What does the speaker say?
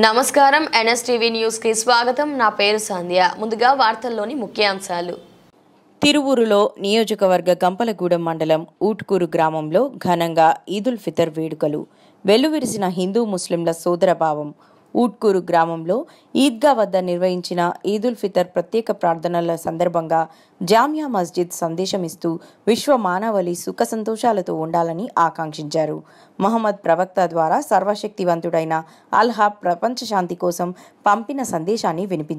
నమస్కారం NSTV news కి స్వాగతం నా పేరు సంధ్య ముందుగా వార్తల్లోని ముఖ్యాంశాలు తిరువూరులో నియోజకవర్గ గంపలగూడెం మండలం ఊట్కూరు గ్రామంలో ఘనంగా ఈదుల్ ఫితర్ వేడుకలు వెల్లువిరిసిన హిందూ ముస్లింల సోదరభావం ఊట్కూరు గ్రామంలో ఈద్గా వద్ద నిర్వహించిన ఈదుల్ ఫితర్ ప్రత్యేక ప్రార్థనల సందర్భంగా జామియా మస్జిద్ సందేశమిస్తూ విశ్వ మానవలి సుఖ సంతోషాలతో ఉండాలని ఆకాంక్షించారు మహమ్మద్ ప్రవక్త ద్వారా సర్వశక్తివంతుడైన అల్హా ప్రపంచ శాంతి కోసం పంపిన సందేశాన్ని వినిపించారు